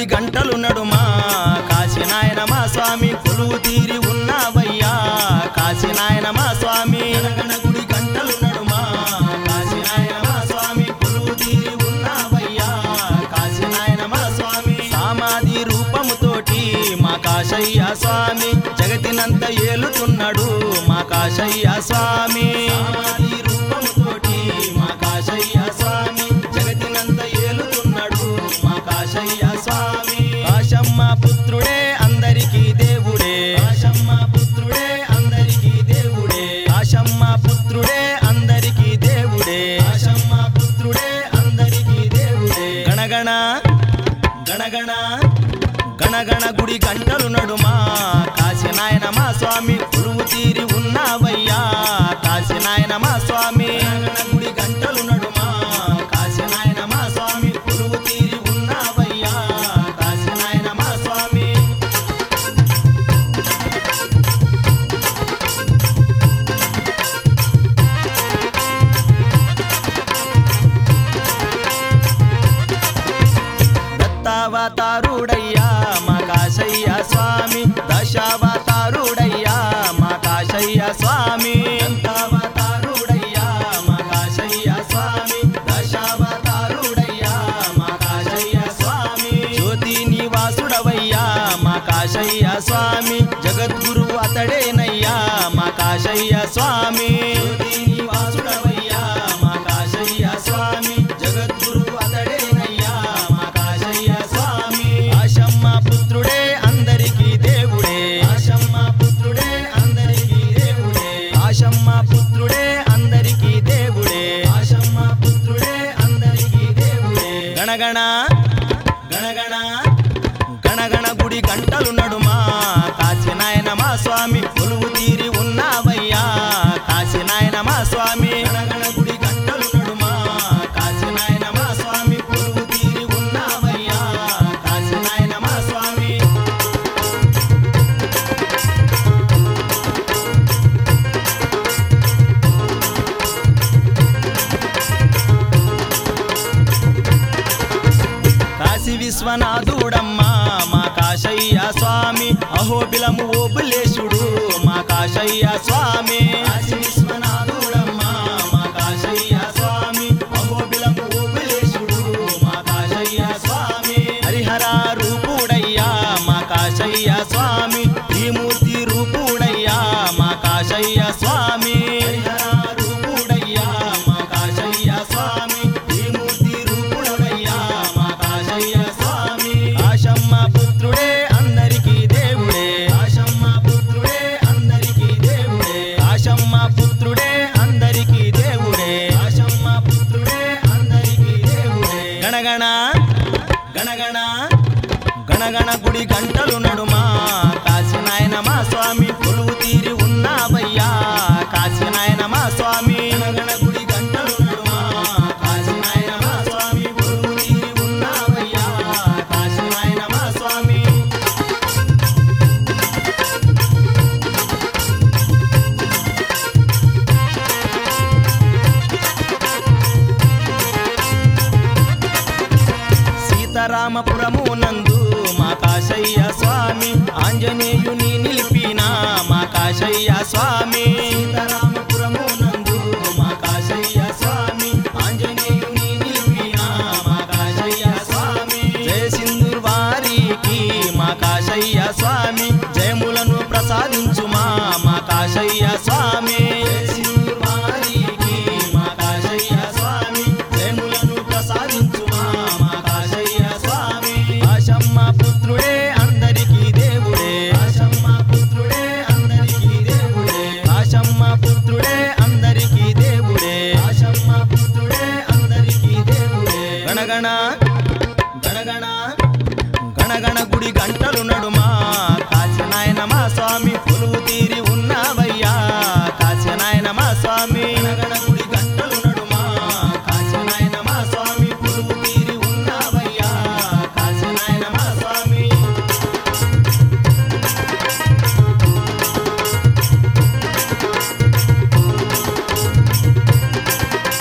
గుడి గంటలు నడుమా కాశీ నాయన మా స్వామి కొలువు తీరి ఉన్నావయ్యా కాశీ నాయన మా స్వామి గణగణ గుడి గంటలు నడుమా కాశీ నాయన మా స్వామి కొలువు తీరి ఉన్నావయ్యా కాశీ నాయన మా స్వామి సామాధి రూపముతోటి మా కాశయ్య స్వామి జగతినంత ఏలుతున్నాడు మా కాశయ్య స్వామి సామాధి రూపముతోటి మా కాశయ్య స్వామి జగతినంత ఏలుతున్నాడు మా కాశయ్య స్వామి కాశమ్మ పుత్రుడే అందరికీ దేవుడే కాశమ్మ పుత్రుడే అందరికీ దేవుడే కాశమ్మ పుత్రుడే అందరికీ దేవుడే కాశమ్మ పుత్రుడే అందరికీ దేవుడే గణగణ గణగణ గణగణ గుడి గంటలు నడుమా కాశీ నాయన మా స్వామి కొలువు తీరి ఉన్నావయ్యా కాశీ నాయన మా స్వామి గణగణ గుడి గంటలు నడుమా కాశీ నాయన మా స్వామి కొలువు తీరి ఉన్నావయ్యా కాశీ నాయన మా స్వామి దత్తావతారుడయ్యా మా కాశయ్య స్వామి దశావతారుడయ్యా మా కాశయ్య స్వామి దత్తావతారుడయ్యా మా కాశయ్య స్వామి దశావతారుడయ్యా మా కాశయ్య స్వామి జ్యోతి నివాసుడవయ్యా మా కాశయ్య స్వామి జగద్గురు అతడేనయ్యా మా కాశయ్య స్వామి జ్యోతి నివాసుడవయ్యా మా కాశయ్య స్వామి జగద్గురు అతడేనయ్యా మా కాశయ్య స్వామి ఆశమ్మ పుత్రుడే అందరికీ దేవుడే ఆశమ్మ పుత్రుడే అందరికీ దేవుడే ఆశమ్మ పుత్రుడే అందరికీ దేవుడే ఆశమ్మ పుత్రుడే అందరికీ దేవుడే గణగణ గణగణ గణగణ గుడి గంటలు నడుమా కాశీ నాయన మా స్వామి కొలువు తీరి ఉన్నావయ్యా కాశీ నాయన మా స్వామి గణగణ గుడి గంటలు నడుమా కాశీ నాయన మా స్వామి కొలువు తీరి ఉన్నావయ్యా కాశీ నాయన మా స్వామి కాశీ విశ్వనాథుడమ్మా మా కాశయ్య స్వామి అహోబిలము ఓబులేశుడు మా కాశయ్య స్వామి కాశీ విశ్వనాథుడమ్మా మా కాశయ్య స్వామి అహోబిలము ఓబులేశుడు మా కాశయ్య స్వామి హరిహర రూపుడయ్యా మా కాశయ్య స్వామి త్రిమూర్తి రూపుడయ్యా మా కాశయ్య స్వామి హరిహర రూపుడయ్యా మా కాశయ్య స్వామి త్రిమూర్తి రూపుడవయ్యా మా కాశయ్య స్వామి ఆశమ్మ పుత్రుడే అందరికీ దేవుడే ఆశమ్మ పుత్రుడే అందరికీ దేవుడే ఆశమ్మ పుత్రుడే అందరికీ దేవుడే ఆశమ్మ పుత్రుడే అందరికీ దేవుడే గణగణ గణగణ గణగణ గుడి గంటలు నడుమా కాశీ నాయన మా స్వామి కొలువు తీరి ఉన్నావయ్యా కాశీ నాయన మా స్వామి గణగణ గుడి గంటలు నడుమా కాశీ నాయన మా స్వామి కొలువు తీరి ఉన్నావయ్యా కాశీ నాయన మా స్వామి సీతారామపురము నందు మా కాశయ్య స్వామి ఆంజనేయుని నిలిపిన మా కాశయ్య స్వామి సీతారామపురము నందు మా కాశయ్య స్వామి ఆంజనేయుని నిలిపిన మా కాశయ్య స్వామి జయ సింధూర్ వారికి మా కాశయ్య స్వామి జయములను ప్రసాదించుమా మా కాశయ్య స్వామి జయ సింధూర్ వారికి మా కాశయ్య స్వామి జయములను ప్రసాదించుమా మా కాశయ్య స్వామి ఆశమ్మ పుత్రుడే అందరికీ దేవుడే ఆశమ్మ పుత్రుడే అందరికీ దేవుడే ఆశమ్మ పుత్రుడే అందరికీ దేవుడే ఆశమ్మ పుత్రుడే అందరికీ దేవుడే గణగణ గణగణ గణగణ గుడి గంటలు నడుమా కాశీ నాయన మా స్వామి కొలువు తీరి ఉన్నావయ్యా కాశీ నాయన మా స్వామి గణగణ గుడి గంటలు నడుమా కాశీ నాయన మా స్వామి కొలువు తీరి ఉన్నావయ్యా కాశీ నాయన మా స్వామి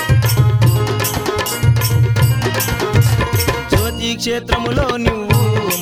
క్షేత్రములో నువ్వు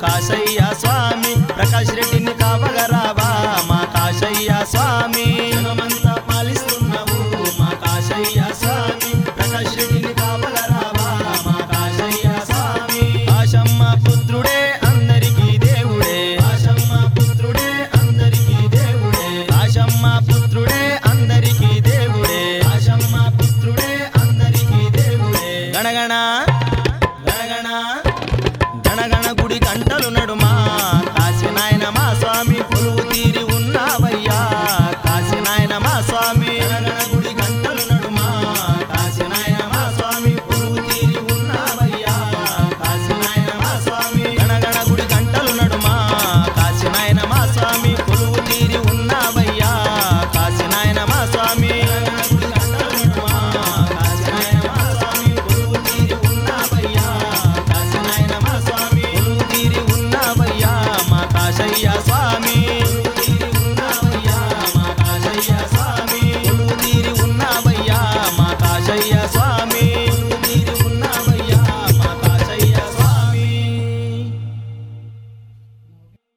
కాశయ్య స్వామి ప్రకాష్ రెడ్డిని కావగరావా మా కాశయ్య స్వామి జగమంతా పాలిస్తున్నావు మా కాశయ్య స్వామి ప్రకాష్ రెడ్డిని కావగరావా మా కాశయ్య స్వామి ఆశమ్మ పుత్రుడే అందరికీ దేవుడే ఆశమ్మ పుత్రుడే అందరికీ దేవుడే ఆశమ్మ పుత్రుడే అందరికీ దేవుడే ఆశమ్మ పుత్రుడే అందరికీ దేవుడే గణగణ గణగణ గణగణ గుడి గంటలు నడుమా